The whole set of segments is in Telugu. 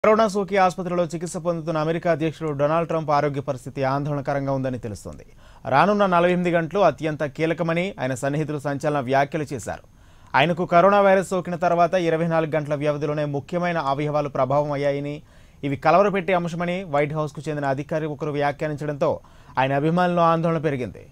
కరోనా సోకి ఆసుపత్రిలో చికిత్స పొందుతున్న అమెరికా అధ్యక్షుడు డొనాల్డ్ ట్రంప్ ఆరోగ్య పరిస్థితి ఆందోళనకరంగా ఉందని తెలుస్తోంది రానున్న నలభై ఎనిమిది గంటలు అత్యంత కీలకమని ఆయన సన్నిహితులు సంచలన వ్యాఖ్యలు చేశారు ఆయనకు కరోనా వైరస్ సోకిన తర్వాత ఇరవై నాలుగు గంటల వ్యవధిలోనే ముఖ్యమైన అవయవాలు ప్రభావం అయ్యాయని ఇవి కలవరపెట్టే అంశమని వైట్ హౌస్కు చెందిన అధికారి ఒకరు వ్యాఖ్యానించడంతో ఆయన అభిమానుల్లో ఆందోళన పెరిగింది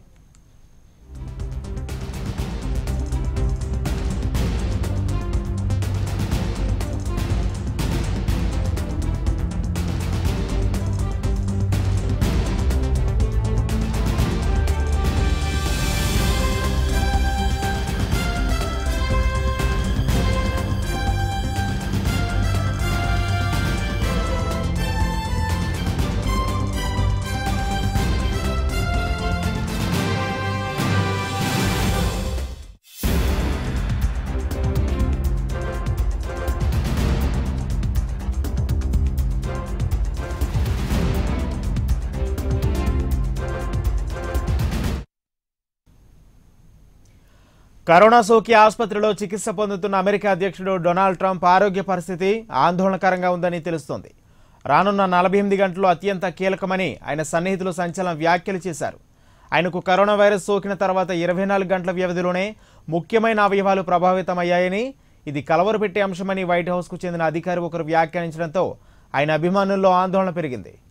కరోనా సోకి ఆసుపత్రిలో చికిత్స పొందుతున్న అమెరికా అధ్యక్షుడు డొనాల్డ్ ట్రంప్ ఆరోగ్య పరిస్థితి ఆందోళనకరంగా ఉందని తెలుస్తోంది రానున్న నలభై ఎనిమిది గంటలు అత్యంత కీలకమని ఆయన సన్నిహితులు సంచలన వ్యాఖ్యలు చేశారు ఆయనకు కరోనా వైరస్ సోకిన తర్వాత ఇరవై నాలుగు గంటల వ్యవధిలోనే ముఖ్యమైన అవయవాలు ప్రభావితమయ్యాయని ఇది కలవరపెట్టే అంశమని వైట్ హౌస్కు చెందిన అధికారి ఒకరు వ్యాఖ్యానించడంతో ఆయన అభిమానుల్లో ఆందోళన పెరిగింది